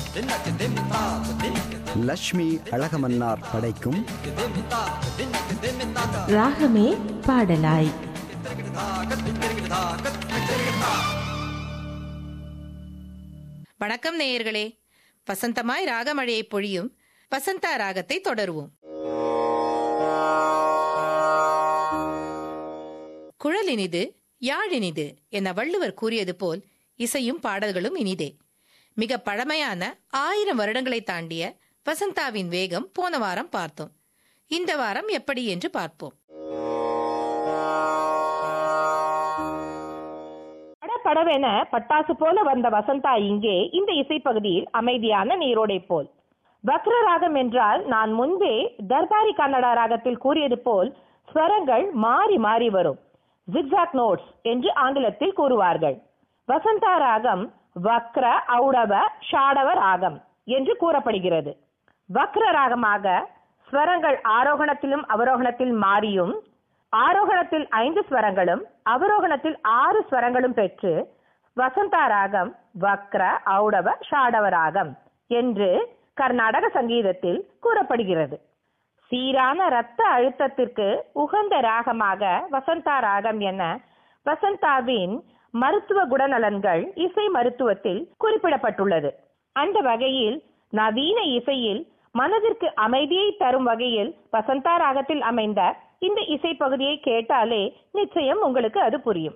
லக்ஷ்மி அழகமன்னார் படைக்கும் ராகமே பாடலாய் வணக்கம் நேயர்களே வசந்தமாய் ராகமழையை பொழியும் வசந்தா ராகத்தை தொடருவோம் குழல் இனிது யாழ் இனிது என வள்ளுவர் கூறியது போல் இசையும் பாடல்களும் இனிதே மிக பழமையான ஆயிரம் வருடங்களை தாண்டிய வசந்தாவின் வேகம் போன வாரம் பார்த்தோம் இந்த வாரம் எப்படி என்று பார்ப்போம் படபடவென பட்டாசு போல வந்த வசந்தா இங்கே இந்த இசைப்பகுதியில் அமைதியான நீரோடை போல் வக்ர ராகம் என்றால் நான் முன்பே தர்பாரி கன்னடா ராகத்தில் கூறியது போல் ஸ்வரங்கள் மாறி மாறி வரும் ஜிக்ஸாக் நோட்ஸ் என்று ஆங்கிலத்தில் கூறுவார்கள் வசந்தா ராகம் வக்ர ஔடவ ஷாடவ ராகம் என்று கூறப்படுகிறது வக்ர ராகமாக ஸ்வரங்கள் ஆரோகணத்திலும் அவரோகணத்தில் மாறியும் ஆரோகணத்தில் ஐந்து ஸ்வரங்களும் அவரோகணத்தில் ஆறு ஸ்வரங்களும் பெற்று வசந்தா ராகம் வக்ர ஔடவ ஷாடவ ராகம் என்று கர்நாடக சங்கீதத்தில் கூறப்படுகிறது சீரான இரத்த அழுத்தத்திற்கு உகந்த ராகமாக வசந்தா ராகம் என வசந்தாவின் மருத்துவ குணநலன்கள் இசை மருத்துவத்தில் குறிப்பிடப்பட்டுள்ளது அந்த வகையில் நவீன இசையில் மனதிற்கு அமைதியை தரும் வகையில் வசந்தா ராகத்தில் அமைந்த இந்த இசை பகுதியை கேட்டாலே நிச்சயம் உங்களுக்கு அது புரியும்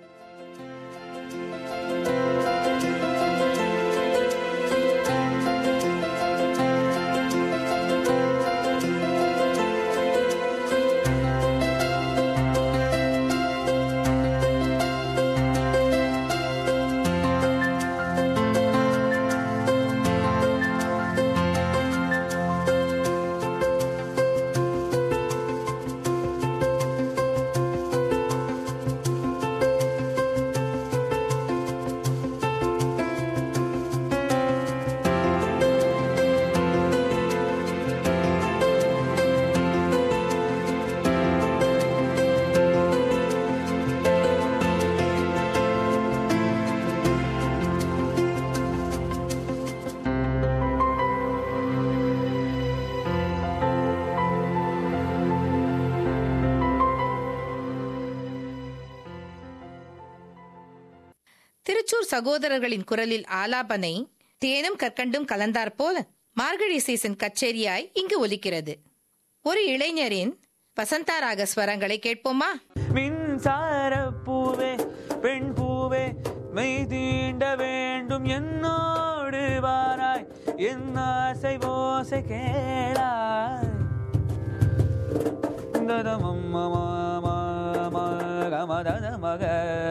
திருச்சூர் சகோதரர்களின் குரலில் ஆலாபனை தேனும் கற்கண்டும் கலந்தாற் போல மார்கழி சீசன் கச்சேரியாய் இங்கு ஒலிக்கிறது ஒரு இளைஞரின் வசந்தாராக ஸ்வரங்களை கேட்போமா மின்சார பூவே பெண் பூவே மெய் தீண்ட வேண்டும் என்னோடு வாராய் என் ஆசை ஓசை கேளாய் ததமம் மத மக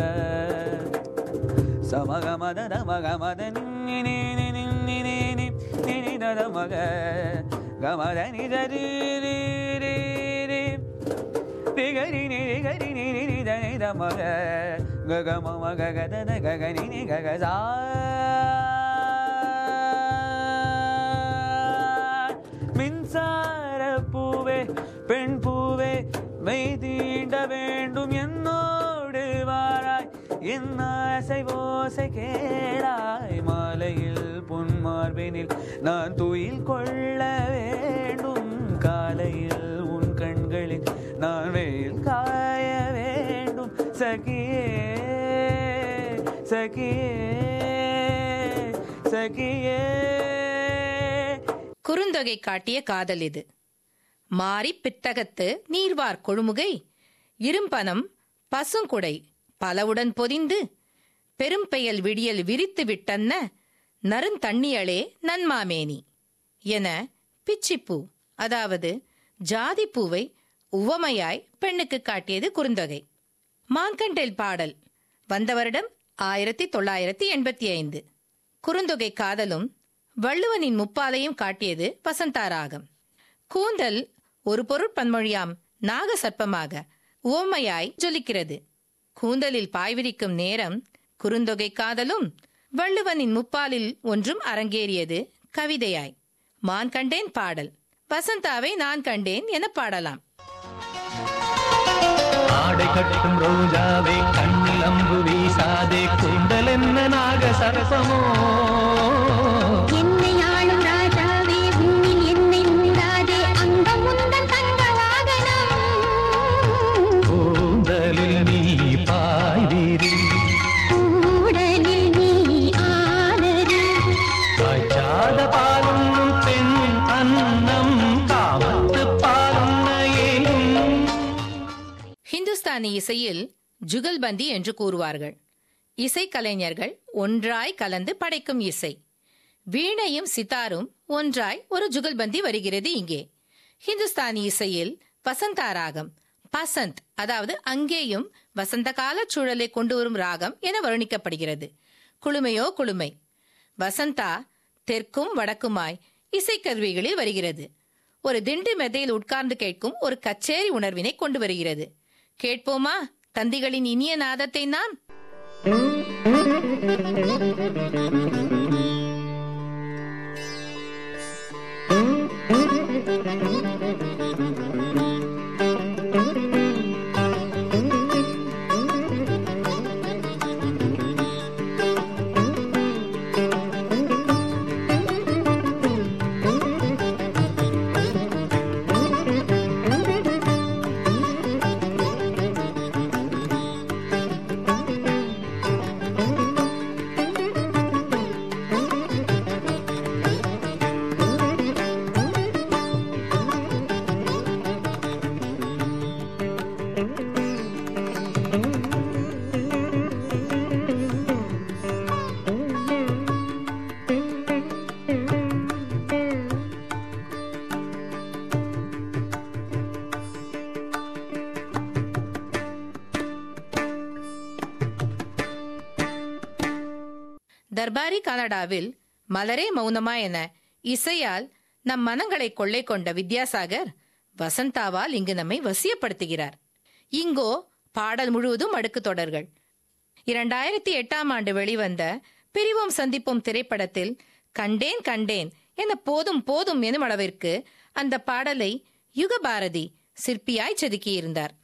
சமகமத மகமத நின்னி நின்னி நின்னி நின்னி நினி தத மக கமத நிதரி ரி ரி ரி திகரி நிரி கரி நிரி நித நித மக கக மம கக தத கக நினி கக சா மின்சார பூவே பெண் பூவே மெய் தீண்ட வேண்டும் என்னோடு வாராய் என் ஆசை ஓசை கேளாய் மாலையில் பொன்மார்பினில் நான் துயில் கொள்ள வேண்டும் காலையில் உன் கண்களில் நான் வெயில் காய வேண்டும் சகியே சகியே சகியே குறுந்தொகை காட்டிய காதல் இது மாரி பித்தகத்து நீர்வார் கொழுமுகை இரும்பனம் பசுங்குடை பலவுடன் பொதிந்து பெரும்பெயல் விடியல் விரித்து விட்டன்ன நறுந்தண்ணியளே நன்மாமேனி என பிச்சிப்பூ அதாவது ஜாதிப்பூவை உவமையாய் பெண்ணுக்கு காட்டியது குறுந்தொகை மான்கண்டேல் பாடல் வந்த வருடம் ஆயிரத்தி தொள்ளாயிரத்தி எண்பத்தி ஐந்து குறுந்தொகை காதலும் வள்ளுவனின் முப்பாலையும் காட்டியது வசந்தாராகம் கூந்தல் ஒரு பொருட்பன்மொழியாம் நாக சர்ப்பமாக உவமையாய் ஜொலிக்கிறது கூந்தலில் பாய்விரிக்கும் நேரம் குறுந்தொகை காதலும் வள்ளுவனின் முப்பாலில் ஒன்றும் அரங்கேறியது கவிதையாய் மான் கண்டேன் பாடல் வசந்தாவை நான் கண்டேன் என பாடலாம் ஆடை கட்டும் ரோஜாவே கண்ணில் அம்பு வீசாதே கூந்தல் என்ன நாக சரசமோ என்னை ஹிந்துஸ்தானி இசையில் ஜுகல்பந்தி என்று கூறுவார்கள் இசைக்கலைஞர்கள் ஒன்றாய் கலந்து படைக்கும் இசை வீணையும் சித்தாரும் ஒன்றாய் ஒரு ஜுகல்பந்தி வருகிறது இங்கே ஹிந்துஸ்தானி இசையில் வசந்தா ராகம் பசந்த் அதாவது அங்கேயும் வசந்த கால சூழலை கொண்டு வரும் ராகம் என வர்ணிக்கப்படுகிறது குளுமையோ குளுமை வசந்தா தெற்கும் வடக்குமாய் இசைக்கருவிகளில் வருகிறது ஒரு திண்டு மெதையில் உட்கார்ந்து கேட்கும் ஒரு கச்சேரி உணர்வினை கொண்டு வருகிறது கேட்போமா தந்திகளின் இனிய நாதத்தை நாம் தர்பாரி கனடாவில் மலரே மௌனமா என இசையால் நம் மனங்களை கொள்ளை கொண்ட வித்யாசாகர் வசந்தாவால் இங்கு நம்மை வசியப்படுத்துகிறார் இங்கோ பாடல் முழுவதும் அடுக்கு தொடர்கள் இரண்டாயிரத்தி எட்டாம் ஆண்டு வெளிவந்த பிரிவோம் சந்திப்போம் திரைப்படத்தில் கண்டேன் கண்டேன் என போதும் போதும் எனும் அளவிற்கு அந்த பாடலை யுகபாரதி சிற்பியாய் செதுக்கியிருந்தார்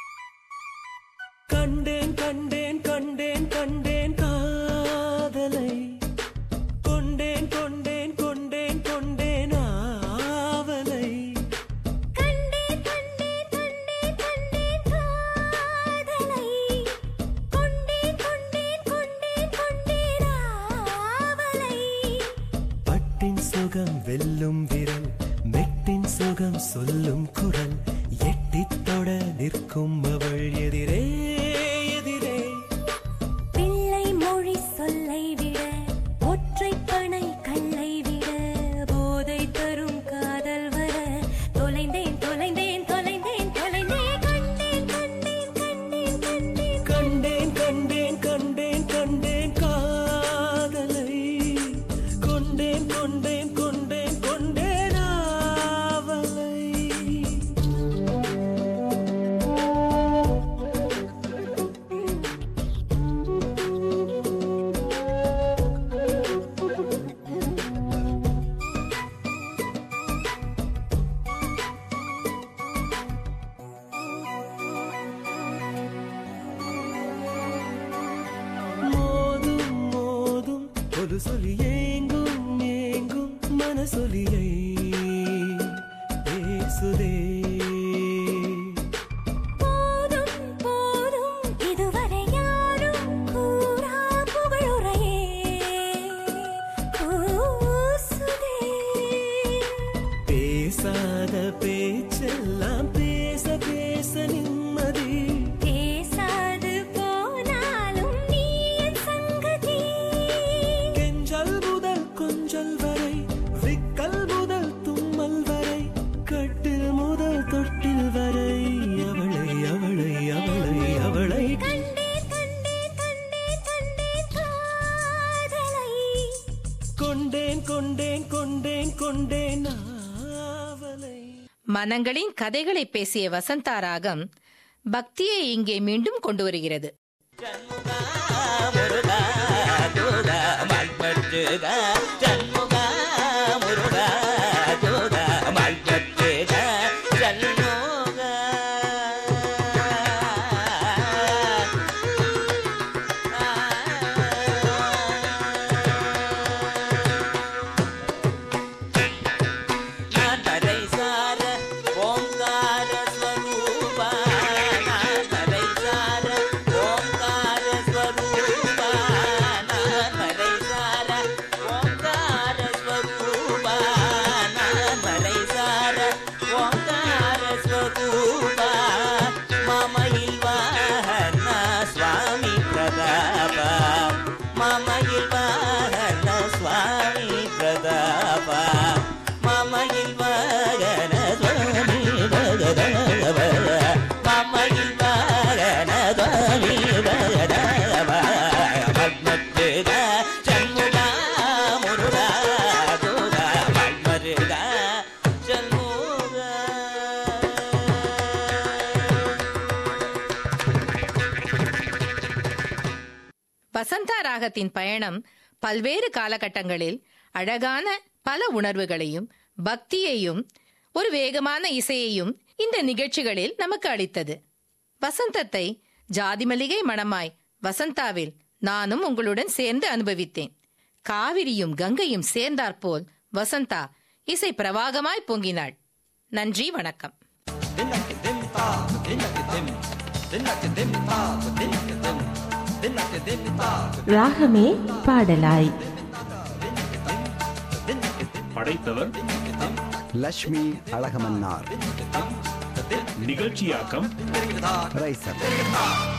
கண்டேன் கண்டேன் கண்டேன் கண்டேன் காதலை கொண்டேன் கொண்டேன் கொண்டேன் கொண்டேன் ஆவலை கண்டேன் கண்டேன் கண்டேன் கண்டேன் காதலை கொண்டேன் கொண்டேன் கொண்டேன் கொண்டேன் ஆவலை பட்டின் சுகம் வெல்லும் விரல் மெட்டின் சுகம் சொல்லும் குரல் எட்டித் தொட நிற்கும் அவள் எதிரே எதிரே பிள்ளை மொழி சொல்லை விட ஒற்றை பனை கல்லை விட போதை தரும் காதல் வர தொலைந்தேன் தொலைந்தேன் தொலைந்தேன் தொலைந்தேன் கண்டேன் கண்டேன் கண்டேன் கண்டேன் கண்டேன் கண்டேன் கண்டேன் கண்டேன் காதலை கொண்டேன் கொண்டேன் கொண்டேன் கொண்டேன் ஆவலை மோதும் மோதும் ஒரு சொல்லி ஏங்கும் ஏங்கும் மனசொலியை பேசுதே போதும் போதும் இதுவரை யாரும் கூறா புகழுரையே கூசுதே பேசாத பேச்செல்லாம் பேச பேச நிம்மதி பேசாது போனாலும் நீ என் சங்கதி கெஞ்சல் முதல் கொஞ்சல் வரை விக்கல் முதல் தும்மல் வரை கட்டில் முதல் தொட்டில் வரை அவளை அவளை அவளை அவளை கண்டேன் கண்டேன் கண்டேன் கண்டேன் காதலை கொண்டேன் கொண்டேன் கொண்டேன் கொண்டேன் ஆவலை மனங்களின் கதைகளை பேசிய வசந்தா ராகம் பக்தியை இங்கே மீண்டும் கொண்டு வருகிறது ஓங்கார ஸ்வரூபா ஓங்கார மமையில் வாகன சுவாமி பிரதாப மமையில் வாகன சுவாமி பிரதாப மமையில் வாகன சுவாமி பிரதாப பத்மத்துக சண்முகா முருகா துகா பத்மருகா சண்முகா வசந்தா ராகத்தின் பயணம் பல்வேறு காலகட்டங்களில் அழகான பல உணர்வுகளையும் பக்தியையும் ஒரு வேகமான இசையையும் இந்த நிகழ்ச்சிகளில் நமக்கு அளித்தது வசந்தத்தை ஜாதி மல்லிகை மணமாய் வசந்தாவில் நானும் உங்களுடன் சேர்ந்து அனுபவித்தேன் காவிரியும் கங்கையும் சேர்ந்தாற்போல் வசந்தா இசை பிரவாகமாய் பொங்கினாள் நன்றி வணக்கம் ராகமே பாடலாய் படைத்தவர் லக்ஷ்மி அழகமன்னார் நிகழ்ச்சியாக்கம் ரைசர்